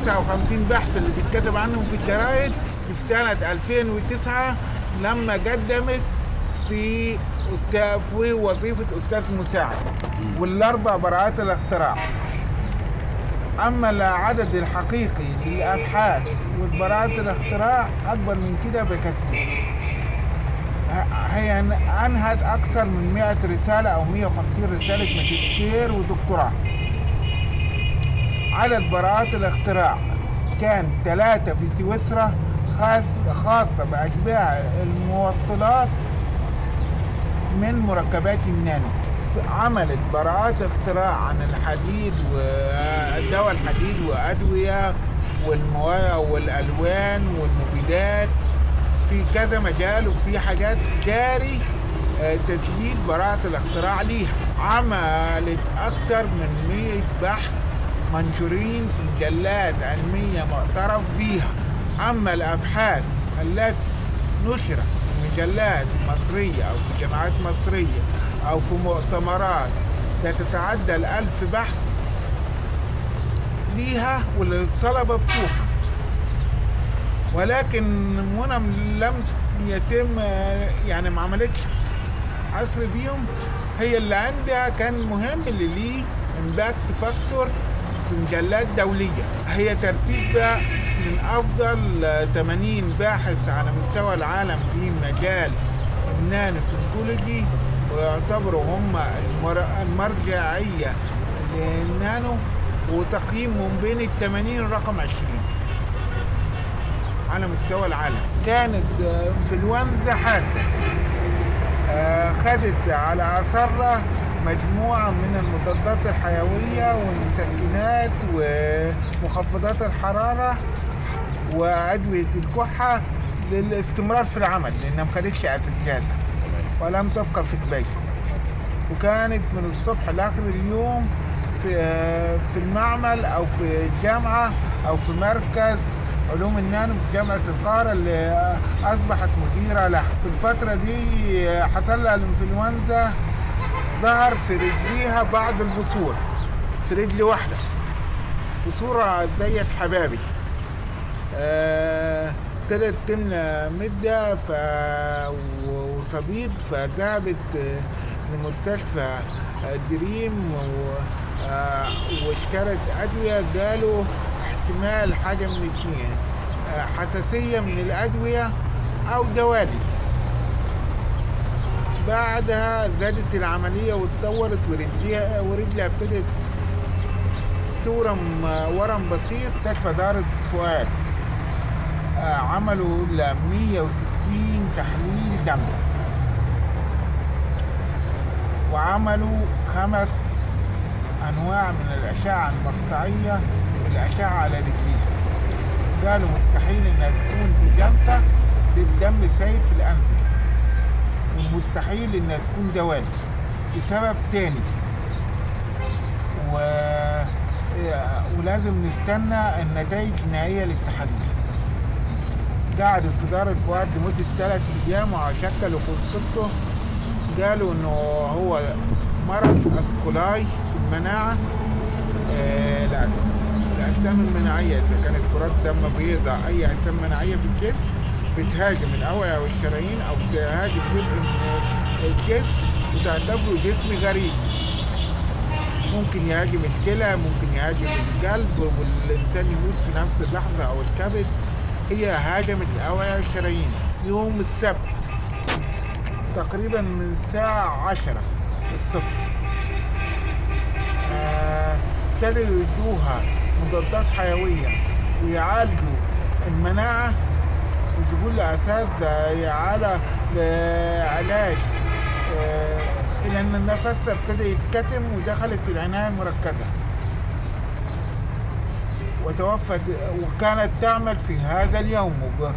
59 بحث اللي بيتكتب عنهم في الجرايد دي في سنة 2009 لما قدمت في أستاذ في وظيفة أستاذ مساعد والأربع براءات الاختراع أما العدد الحقيقي للأبحاث والبراءات الاختراع أكبر من كده بكثير هي أنهت أكثر من 100 رسالة أو 150 رسالة ماجستير ودكتوراه عدد براءات الاختراع كان ثلاثة في سويسرا خاص خاصة بأشباه الموصلات من مركبات النانو عملت براءات اختراع عن الحديد ودواء الحديد وأدوية والمواء والألوان والمبيدات في كذا مجال وفي حاجات جاري تجديد براءة الاختراع ليها عملت أكثر من 100 بحث منشورين في مجلات علمية معترف بيها أما الأبحاث التي نشرت في مجلات مصرية أو في جامعات مصرية أو في مؤتمرات لا تتعدى الألف بحث ليها وللطلبة بتوعها ولكن منى لم يتم يعني ما عملتش حصر بيهم هي اللي عندها كان مهم اللي ليه امباكت فاكتور في مجلات دولية هي ترتيب من أفضل 80 باحث على مستوى العالم في مجال النانو تكنولوجي ويعتبروا هم المرجعية للنانو وتقييمهم بين ال 80 رقم 20 على مستوى العالم كانت انفلونزا حادة خدت على أثرها مجموعة من المضادات الحيوية والمسكنات ومخفضات الحرارة وأدوية الكحة للاستمرار في العمل لأنها ما خدتش أساسياتها ولم تبقى في البيت وكانت من الصبح لآخر اليوم في في المعمل أو في الجامعة أو في مركز علوم النانو بجامعة القاهرة اللي أصبحت مديرة لها في الفترة دي حصل لها الإنفلونزا ظهر في رجليها بعض البثور في رجل واحدة بصورة زي الحبابي ابتدت آه تملى مدة ف... وصديد فذهبت لمستشفى دريم و... آه واشترت أدوية قالوا احتمال حاجة من الاثنين آه حساسية من الأدوية أو دوالي بعدها زادت العملية واتطورت ورجليها ورجلها ابتدت تورم ورم بسيط مستشفى دار فؤاد آه عملوا ل 160 تحليل دم وعملوا خمس انواع من الاشعه المقطعيه والاشعه على رجليها قالوا مستحيل انها تكون دي جامده للدم سايل في الانسجه ومستحيل انها تكون دوالي لسبب تاني و... ولازم نستنى النتائج النهائية للتحليل قعدوا في دار الفؤاد لمدة ثلاث أيام وشكلوا قصته قالوا إنه هو مرض أسكولاي في المناعة آه لا الأجسام المناعية إذا كانت كرات دم بيضاء أي أجسام مناعية في الجسم بتهاجم الأوعية والشرايين أو تهاجم جزء من الجسم وتعتبره جسم غريب ممكن يهاجم الكلى ممكن يهاجم القلب والإنسان يموت في نفس اللحظة أو الكبد هي هاجمت الأوعية والشرايين يوم السبت تقريبا من الساعة عشرة الصبح ابتدوا آه يدوها مضادات حيوية ويعالجوا المناعة ويجيبوا لها أساتذة على علاج آه إلى أن النفس ابتدى يتكتم ودخلت العناية المركزة وتوفت وكانت تعمل في هذا اليوم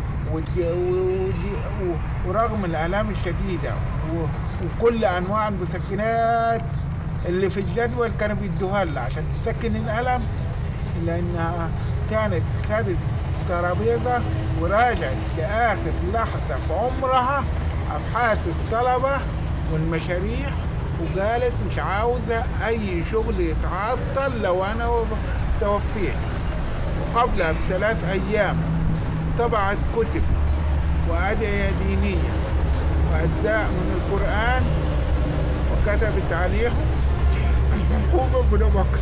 ورغم الآلام الشديدة وكل أنواع المسكنات اللي في الجدول كانوا بيدوها لها عشان تسكن الألم لأنها كانت خدت ترابيزة وراجعت لآخر لحظة في عمرها أبحاث الطلبة والمشاريع وقالت مش عاوزة أي شغل يتعطل لو أنا توفيت وقبلها بثلاث أيام طبعت كتب وأدعية دينية وأجزاء من القرآن وكتبت عليهم المرحوم ابن بكر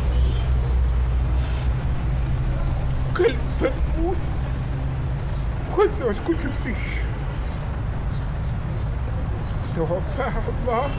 وكلمة بنموت وخذوا الكتب دي توفاها الله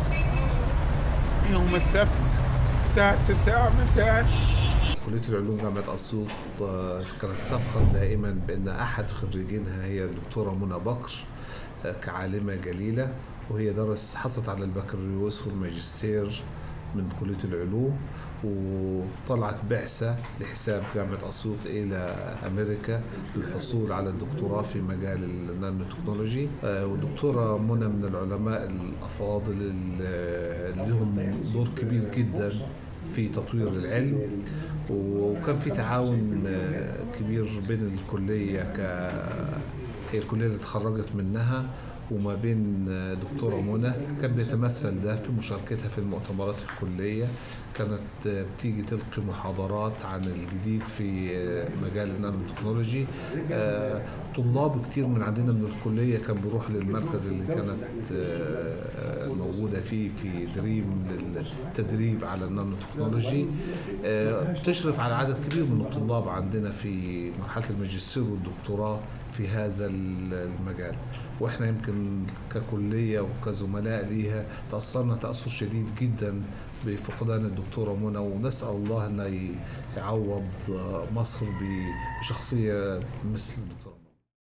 يوم السبت الساعة 9 مساء كلية العلوم جامعة أسيوط آه، كانت تفخر دائما بأن أحد خريجينها هي الدكتورة منى بكر آه، كعالمة جليلة وهي درس حصلت على البكالوريوس والماجستير من كلية العلوم وطلعت بعثة لحساب جامعة أسيوط إلى أمريكا للحصول على الدكتوراه في مجال النانو تكنولوجي آه، والدكتورة منى من العلماء الأفاضل اللي لهم دور كبير جدا في تطوير العلم وكان في تعاون آه، كبير بين الكلية ك هي الكلية اللي اتخرجت منها وما بين آه، دكتورة منى كان بيتمثل ده في مشاركتها في المؤتمرات الكلية كانت آه، بتيجي تلقي محاضرات عن الجديد في آه، مجال النانو تكنولوجي آه، طلاب كتير من عندنا من الكلية كان بيروح للمركز اللي كانت آه، موجودة فيه في دريم للتدريب على النانو تكنولوجي آه، بتشرف على عدد كبير من الطلاب عندنا في مرحلة الماجستير والدكتوراه في هذا المجال واحنا يمكن ككلية وكزملاء ليها تأثرنا تأثر شديد جدا بفقدان الدكتورة منى ونسأل الله أن يعوض مصر بشخصية مثل الدكتورة